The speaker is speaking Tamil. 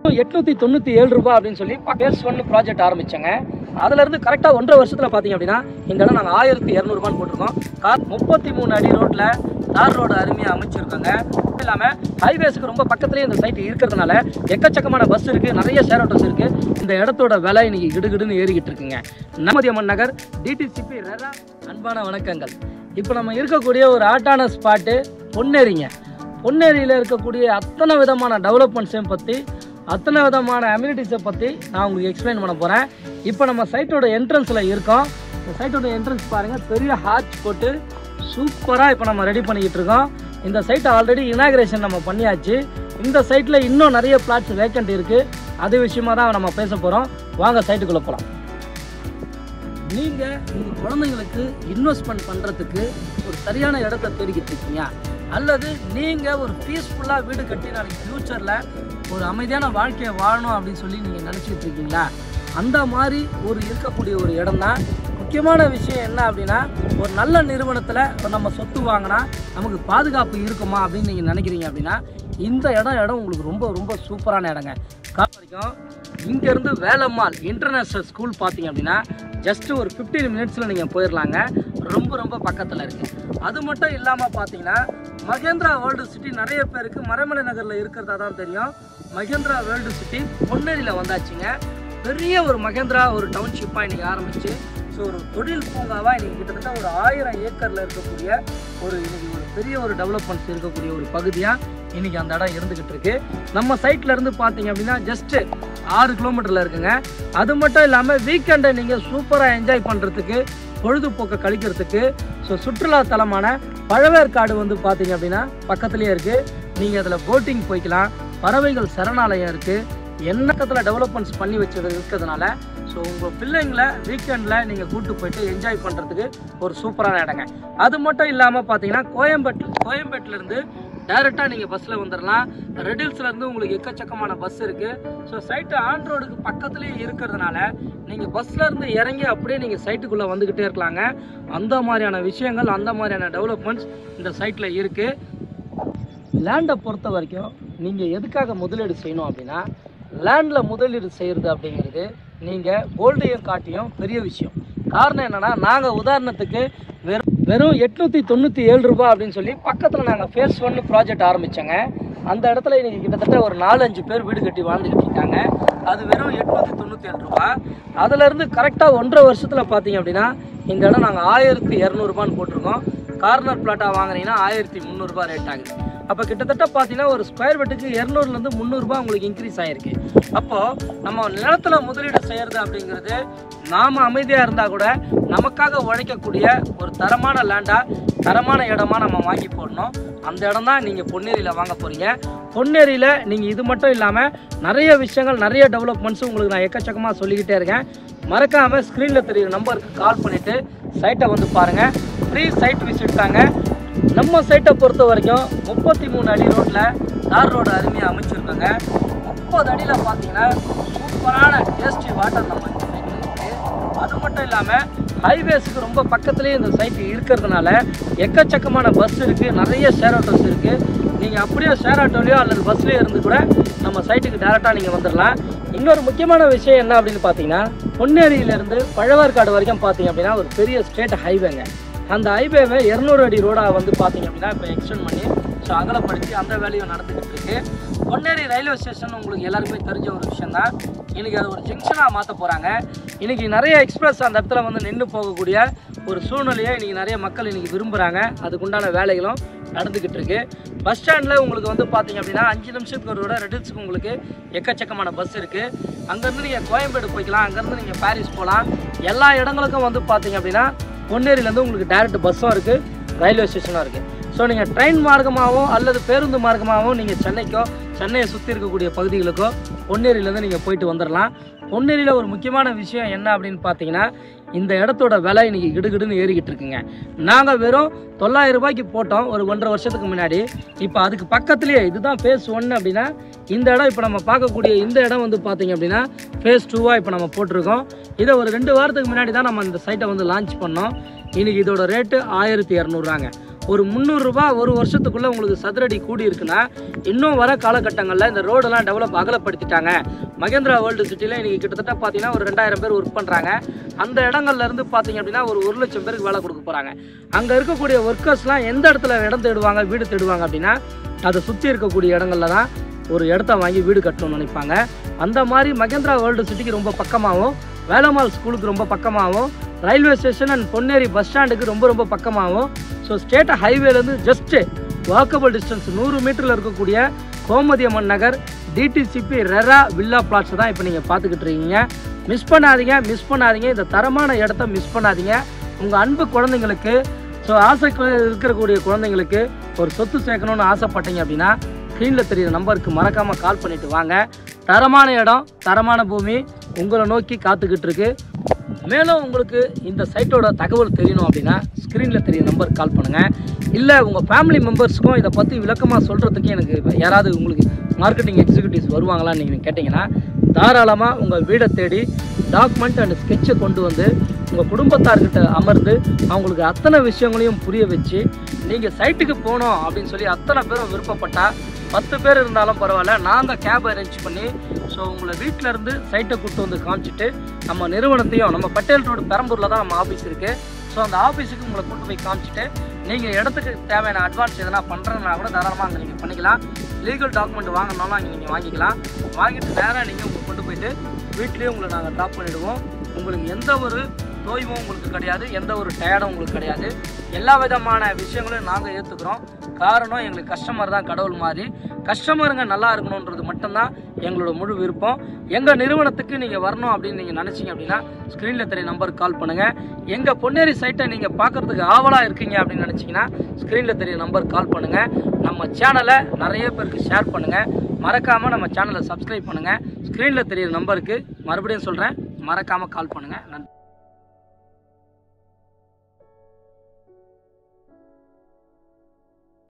எட்நூத்தி தொண்ணூத்தி ஏழு ரூபாய் அப்படின்னு சொல்லி பேஸ் ஒன் ப்ராஜெக்ட் ஆரம்பிச்சாங்க அதுல இருந்து கரெக்டா ஒன்றரை வருஷத்துல பாத்தீங்க அப்படின்னா இந்த இடம் நாங்க ஆயிரத்தி இரநூறுபான்னு போட்டிருக்கோம் கார் முப்பத்தி மூணு அடி ரோட்ல தார் ரோடு அருமையா அமைச்சிருக்காங்க அது இல்லாம ஹைவேஸ்க்கு ரொம்ப பக்கத்துலயே இந்த சைட் இருக்கிறதுனால எக்கச்சக்கமான பஸ் இருக்கு நிறைய ஷேர் ஆட்டோஸ் இருக்கு இந்த இடத்தோட விலை இன்னைக்கு கிடுகிடுன்னு ஏறிக்கிட்டு இருக்குங்க நமதி அம்மன் நகர் டிடிசிபி ரெரா அன்பான வணக்கங்கள் இப்போ நம்ம இருக்கக்கூடிய ஒரு ஆட்டான ஸ்பாட்டு பொன்னேரிங்க பொன்னேரியில் இருக்கக்கூடிய அத்தனை விதமான டெவலப்மெண்ட்ஸையும் பற்றி அத்தனை விதமான அம்யூனிட்டிஸை பற்றி நான் உங்களுக்கு எக்ஸ்பிளைன் பண்ண போகிறேன் இப்போ நம்ம சைட்டோட என்ட்ரன்ஸில் இருக்கோம் இந்த சைட்டோட என்ட்ரன்ஸ் பாருங்கள் பெரிய ஹார்ச் போட்டு சூப்பராக இப்போ நம்ம ரெடி பண்ணிக்கிட்டு இருக்கோம் இந்த சைட்டை ஆல்ரெடி இனாகிரேஷன் நம்ம பண்ணியாச்சு இந்த சைட்டில் இன்னும் நிறைய பிளாட்ஸ் வேக்கண்ட் இருக்குது அது விஷயமா தான் நம்ம பேச போகிறோம் வாங்க சைட்டுக்குள்ளே போகலாம் நீங்கள் உங்கள் குழந்தைங்களுக்கு இன்வெஸ்ட்மெண்ட் பண்ணுறதுக்கு ஒரு சரியான இடத்த தேடிக்கிட்டு இருக்கீங்க அல்லது நீங்கள் ஒரு பீஸ்ஃபுல்லாக வீடு கட்டி நாளைக்கு ஃப்யூச்சரில் ஒரு அமைதியான வாழ்க்கையை வாழணும் அப்படின்னு சொல்லி நீங்கள் நினச்சிக்கிட்டு இருக்கீங்களா அந்த மாதிரி ஒரு இருக்கக்கூடிய ஒரு இடம் தான் முக்கியமான விஷயம் என்ன அப்படின்னா ஒரு நல்ல நிறுவனத்தில் நம்ம சொத்து வாங்கினா நமக்கு பாதுகாப்பு இருக்குமா அப்படின்னு நீங்கள் நினைக்கிறீங்க அப்படின்னா இந்த இடம் இடம் உங்களுக்கு ரொம்ப ரொம்ப சூப்பரான இடங்க காரணம் வரைக்கும் இங்கேருந்து வேலம்மாள் இன்டர்நேஷ்னல் ஸ்கூல் பார்த்தீங்க அப்படின்னா ஜஸ்ட் ஒரு ஃபிஃப்டீன் மினிட்ஸில் நீங்கள் போயிடலாங்க ரொம்ப ரொம்ப பக்கத்தில் இருக்குது அது மட்டும் இல்லாமல் பார்த்தீங்கன்னா மகேந்திரா வேர்ல்டு சிட்டி நிறைய பேருக்கு மறைமலை நகரில் இருக்கிறதா தான் தெரியும் மகேந்திரா வேர்ல்டு சிட்டி பொன்னேரியில் வந்தாச்சுங்க பெரிய ஒரு மகேந்திரா ஒரு டவுன்ஷிப்பாக இன்றைக்கி ஆரம்பிச்சு ஸோ ஒரு தொழில் பூங்காவாக இன்றைக்கி கிட்டத்தட்ட ஒரு ஆயிரம் ஏக்கரில் இருக்கக்கூடிய ஒரு இன்னைக்கு ஒரு பெரிய ஒரு டெவலப்மெண்ட்ஸ் இருக்கக்கூடிய ஒரு பகுதியாக இன்னைக்கு அந்த இடம் இருந்துகிட்டு இருக்கு நம்ம சைட்ல இருந்து பார்த்தீங்க அப்படின்னா ஜஸ்ட் ஆறு கிலோமீட்டர்ல இருக்குங்க அது மட்டும் இல்லாமல் வீக்கெண்டை நீங்கள் சூப்பராக என்ஜாய் பண்ணுறதுக்கு பொழுதுபோக்கை கழிக்கிறதுக்கு ஸோ சுற்றுலா தலமான பழவேற்காடு வந்து பார்த்தீங்க அப்படின்னா பக்கத்துலேயே இருக்குது நீங்கள் அதில் போட்டிங் போய்க்கலாம் பறவைகள் சரணாலயம் இருக்குது எண்ணக்கத்தில் டெவலப்மெண்ட்ஸ் பண்ணி வச்சது இருக்கிறதுனால ஸோ உங்கள் பிள்ளைங்களை வீக்கெண்டில் நீங்கள் கூட்டு போயிட்டு என்ஜாய் பண்ணுறதுக்கு ஒரு சூப்பரான இடங்க அது மட்டும் இல்லாமல் பார்த்தீங்கன்னா கோயம்பேட்டு கோயம்பேட்டிலேருந்து டைரெக்டாக நீங்கள் பஸ்ஸில் வந்துடலாம் ரெடில்ஸ்லேருந்து உங்களுக்கு எக்கச்சக்கமான பஸ் இருக்குது ஸோ சைட்டு ஆன் ரோடுக்கு பக்கத்துலேயே இருக்கிறதுனால நீங்கள் பஸ்லேருந்து இறங்கி அப்படியே நீங்கள் சைட்டுக்குள்ளே வந்துக்கிட்டே இருக்கலாங்க அந்த மாதிரியான விஷயங்கள் அந்த மாதிரியான டெவலப்மெண்ட்ஸ் இந்த சைட்டில் இருக்குது லேண்டை பொறுத்த வரைக்கும் நீங்கள் எதுக்காக முதலீடு செய்யணும் அப்படின்னா லேண்டில் முதலீடு செய்கிறது அப்படிங்கிறது நீங்கள் கோல்டையும் காட்டியும் பெரிய விஷயம் காரணம் என்னென்னா நாங்கள் உதாரணத்துக்கு வெறும் வெறும் எட்நூற்றி தொண்ணூற்றி ஏழு ரூபாய் அப்படின்னு சொல்லி பக்கத்தில் நாங்கள் ஃபேஸ் ஒன்று ப்ராஜெக்ட் ஆரம்பித்தோங்க அந்த இடத்துல இன்னைக்கு கிட்டத்தட்ட ஒரு நாலு அஞ்சு பேர் வீடு கட்டி வாழ்ந்துக்கிட்டு இருக்காங்க அது வெறும் எட்நூற்றி தொண்ணூற்றி ஏழு ரூபாய் அதுலேருந்து கரெக்டாக ஒன்றரை வருஷத்தில் பார்த்தீங்க அப்படின்னா இந்த இடம் நாங்கள் ஆயிரத்தி இரநூறுபான்னு போட்டிருக்கோம் கார்னர் பிளாட்டாக வாங்குனீங்கன்னா ஆயிரத்தி முந்நூறுரூபா ரேட் ஆகுது அப்போ கிட்டத்தட்ட பார்த்தீங்கன்னா ஒரு ஸ்கொயர் ஃபீட்டுக்கு இரநூறுலேருந்து முந்நூறுரூபா உங்களுக்கு இன்க்ரீஸ் ஆகிருக்கு அப்போது நம்ம நிலத்துல முதலீடு செய்கிறது அப்படிங்கிறது நாம் அமைதியாக இருந்தால் கூட நமக்காக உழைக்கக்கூடிய ஒரு தரமான லேண்டாக தரமான இடமா நம்ம வாங்கி போடணும் அந்த இடம் தான் நீங்கள் பொன்னேரியில் வாங்க போகிறீங்க பொன்னேரியில் நீங்கள் இது மட்டும் இல்லாமல் நிறைய விஷயங்கள் நிறைய டெவலப்மெண்ட்ஸும் உங்களுக்கு நான் எக்கச்சக்கமாக சொல்லிக்கிட்டே இருக்கேன் மறக்காமல் ஸ்க்ரீனில் தெரியுற நம்பருக்கு கால் பண்ணிவிட்டு சைட்டை வந்து பாருங்கள் ஃப்ரீ சைட் விசிட் தாங்க நம்ம சைட்டை பொறுத்த வரைக்கும் முப்பத்தி மூணு அடி ரோட்டில் தார் ரோடு அருமையாக அமைச்சிருக்காங்க முப்பது அடியில் பார்த்தீங்கன்னா சூப்பரான டேஸ்டி வாட்டர் நம்ம இந்த சைட்டில் இருக்குது அது மட்டும் இல்லாமல் ஹைவேஸுக்கு ரொம்ப பக்கத்துலேயே இந்த சைட் இருக்கிறதுனால எக்கச்சக்கமான பஸ் இருக்குது நிறைய ஷேர் ஆட்டோஸ் இருக்குது நீங்கள் அப்படியே ஷேர் ஆட்டோலையோ அல்லது பஸ்லேயோ இருந்து கூட நம்ம சைட்டுக்கு டேரெக்டாக நீங்கள் வந்துடலாம் இன்னொரு முக்கியமான விஷயம் என்ன அப்படின்னு பார்த்தீங்கன்னா பொன்னேரியிலேருந்து பழவேற்காடு வரைக்கும் பார்த்தீங்க அப்படின்னா ஒரு பெரிய ஸ்டேட் ஹைவேங்க அந்த ஹைவேவை இரநூறு அடி ரோடாக வந்து பார்த்தீங்க அப்படின்னா இப்போ எக்ஸ்டெண்ட் பண்ணி ஸோ அகலப்படுத்தி அந்த வேலையும் நடந்துக்கிட்டு இருக்கு பொன்னேரி ரயில்வே ஸ்டேஷன் உங்களுக்கு எல்லாருக்குமே தெரிஞ்ச ஒரு விஷயம் தான் இன்றைக்கி அது ஒரு ஜங்ஷனாக மாற்ற போகிறாங்க இன்றைக்கி நிறைய எக்ஸ்பிரஸ் அந்த இடத்துல வந்து நின்று போகக்கூடிய ஒரு சூழ்நிலையை இன்றைக்கி நிறைய மக்கள் இன்றைக்கி விரும்புகிறாங்க அதுக்குண்டான வேலைகளும் நடந்துக்கிட்டு இருக்கு பஸ் ஸ்டாண்டில் உங்களுக்கு வந்து பார்த்தீங்க அப்படின்னா அஞ்சு நிமிஷத்துக்கு ஒரு விட ரெடில்ஸுக்கு உங்களுக்கு எக்கச்சக்கமான பஸ் இருக்குது அங்கேருந்து நீங்கள் கோயம்பேடு போய்க்கலாம் அங்கேருந்து நீங்கள் பாரிஸ் போகலாம் எல்லா இடங்களுக்கும் வந்து பார்த்தீங்க அப்படின்னா பொன்னேரியிலேருந்து உங்களுக்கு டேரக்ட் பஸ்ஸும் இருக்குது ரயில்வே ஸ்டேஷனும் இருக்குது ஸோ நீங்கள் ட்ரெயின் மார்க்கமாகவும் அல்லது பேருந்து மார்க்கமாகவும் நீங்கள் சென்னைக்கோ சென்னையை சுற்றி இருக்கக்கூடிய பகுதிகளுக்கோ பொன்னேரியிலேருந்து நீங்கள் போயிட்டு வந்துடலாம் பொன்னேரியில் ஒரு முக்கியமான விஷயம் என்ன அப்படின்னு பார்த்தீங்கன்னா இந்த இடத்தோட விலை இன்னைக்கு கிடுகிடுன்னு ஏறிக்கிட்டு இருக்குங்க நாங்கள் வெறும் தொள்ளாயிரம் ரூபாய்க்கு போட்டோம் ஒரு ஒன்றரை வருஷத்துக்கு முன்னாடி இப்போ அதுக்கு பக்கத்துலேயே இதுதான் ஃபேஸ் ஒன்று அப்படின்னா இந்த இடம் இப்போ நம்ம பார்க்கக்கூடிய இந்த இடம் வந்து பார்த்தீங்க அப்படின்னா ஃபேஸ் டூவாக இப்போ நம்ம போட்டிருக்கோம் இதை ஒரு ரெண்டு வாரத்துக்கு முன்னாடி தான் நம்ம இந்த சைட்டை வந்து லான்ச் பண்ணோம் இன்னைக்கு இதோட ரேட்டு ஆயிரத்தி இரநூறுவாங்க ஒரு முந்நூறுரூபா ஒரு வருஷத்துக்குள்ளே உங்களுக்கு சதுரடி கூடி இருக்குன்னா இன்னும் வர காலகட்டங்களில் இந்த ரோடெல்லாம் டெவலப் அகலப்படுத்திட்டாங்க மகேந்திரா வேர்ல்டு சிட்டியில் இன்றைக்கி கிட்டத்தட்ட பார்த்தீங்கன்னா ஒரு ரெண்டாயிரம் பேர் ஒர்க் பண்ணுறாங்க அந்த இடங்கள்ல இருந்து பார்த்தீங்க அப்படின்னா ஒரு ஒரு லட்சம் பேருக்கு வேலை கொடுக்க போகிறாங்க அங்கே இருக்கக்கூடிய ஒர்க்கர்ஸ்லாம் எந்த இடத்துல இடம் தேடுவாங்க வீடு தேடுவாங்க அப்படின்னா அதை சுற்றி இருக்கக்கூடிய இடங்கள்ல தான் ஒரு இடத்த வாங்கி வீடு கட்டணும்னு நினைப்பாங்க அந்த மாதிரி மகேந்திரா வேர்ல்டு சிட்டிக்கு ரொம்ப பக்கமாகவும் வேலம்மாள் ஸ்கூலுக்கு ரொம்ப பக்கமாகவும் railway station and Ponneri bus ஸ்டாண்டுக்கு ரொம்ப ரொம்ப பக்கமாகவும் ஸோ ஸ்டேட் ஹைவேலேருந்து ஜஸ்ட்டு வாக்கபிள் டிஸ்டன்ஸ் நூறு மீட்டரில் இருக்கக்கூடிய Gomathi Amman Nagar DTCP RERA villa plots தான் இப்போ நீங்கள் பார்த்துக்கிட்டு இருக்கீங்க மிஸ் பண்ணாதீங்க மிஸ் பண்ணாதீங்க இந்த தரமான இடத்த மிஸ் பண்ணாதீங்க உங்கள் அன்பு குழந்தைங்களுக்கு ஸோ ஆசை இருக்கக்கூடிய குழந்தைங்களுக்கு ஒரு சொத்து சேர்க்கணும்னு ஆசைப்பட்டீங்க அப்படின்னா ஸ்க்ரீனில் தெரியுற நம்பருக்கு மறக்காமல் கால் பண்ணிட்டு வாங்க தரமான இடம் தரமான பூமி உங்களை நோக்கி காத்துக்கிட்டு இருக்கு மேலும் உங்களுக்கு இந்த சைட்டோட தகவல் தெரியணும் அப்படின்னா ஸ்க்ரீனில் தெரிய நம்பருக்கு கால் பண்ணுங்கள் இல்லை உங்கள் ஃபேமிலி மெம்பர்ஸ்க்கும் இதை பற்றி விளக்கமாக சொல்கிறதுக்கு எனக்கு யாராவது உங்களுக்கு மார்க்கெட்டிங் எக்ஸிக்யூட்டிவ்ஸ் வருவாங்களான்னு நீங்கள் கேட்டிங்கன்னா தாராளமாக உங்கள் வீடை தேடி டாக்குமெண்ட் அண்ட் ஸ்கெட்சை கொண்டு வந்து உங்கள் குடும்பத்தார்கிட்ட அமர்ந்து அவங்களுக்கு அத்தனை விஷயங்களையும் புரிய வச்சு நீங்கள் சைட்டுக்கு போகணும் அப்படின்னு சொல்லி அத்தனை பேரும் விருப்பப்பட்டால் பத்து பேர் இருந்தாலும் பரவாயில்ல நான் தான் கேப் அரேஞ்ச் பண்ணி ஸோ உங்களை வீட்டில் இருந்து சைட்டை கூட்டு வந்து காமிச்சிட்டு நம்ம நிறுவனத்தையும் நம்ம பட்டேல் ரோடு பெரம்பூரில் தான் நம்ம ஆஃபீஸ் இருக்குது ஸோ அந்த ஆஃபீஸுக்கு உங்களை கூட்டு போய் காமிச்சிட்டு நீங்கள் இடத்துக்கு தேவையான அட்வான்ஸ் எதனா பண்ணுறதுனா கூட தாராளமாக அங்கே நீங்கள் பண்ணிக்கலாம் லீகல் டாக்குமெண்ட் வாங்கணும்னா அங்கே நீங்கள் வாங்கிக்கலாம் வாங்கிட்டு நேராக நீங்கள் உங்களுக்கு கொண்டு போயிட்டு வீட்லேயே உங்களை நாங்கள் ட்ராப் பண்ணிவிடுவோம் உங்களுக்கு எந்த ஒரு நோயும் உங்களுக்கு கிடையாது எந்த ஒரு டயர்டும் உங்களுக்கு கிடையாது எல்லா விதமான விஷயங்களையும் நாங்கள் ஏற்றுக்கிறோம் காரணம் எங்களுக்கு கஸ்டமர் தான் கடவுள் மாதிரி கஸ்டமருங்க நல்லா இருக்கணுன்றது மட்டும்தான் எங்களோட முழு விருப்பம் எங்கள் நிறுவனத்துக்கு நீங்கள் வரணும் அப்படின்னு நீங்கள் நினச்சிங்க அப்படின்னா ஸ்க்ரீனில் தெரிய நம்பருக்கு கால் பண்ணுங்கள் எங்கள் பொன்னேரி சைட்டை நீங்கள் பார்க்குறதுக்கு ஆவலாக இருக்கீங்க அப்படின்னு நினச்சிங்கன்னா ஸ்க்ரீனில் தெரிய நம்பருக்கு கால் பண்ணுங்கள் நம்ம சேனலை நிறைய பேருக்கு ஷேர் பண்ணுங்கள் மறக்காமல் நம்ம சேனலை சப்ஸ்கிரைப் பண்ணுங்கள் ஸ்க்ரீனில் தெரியிற நம்பருக்கு மறுபடியும் சொல்கிறேன் மறக்காமல் கால் பண்ணுங்கள் நன்றி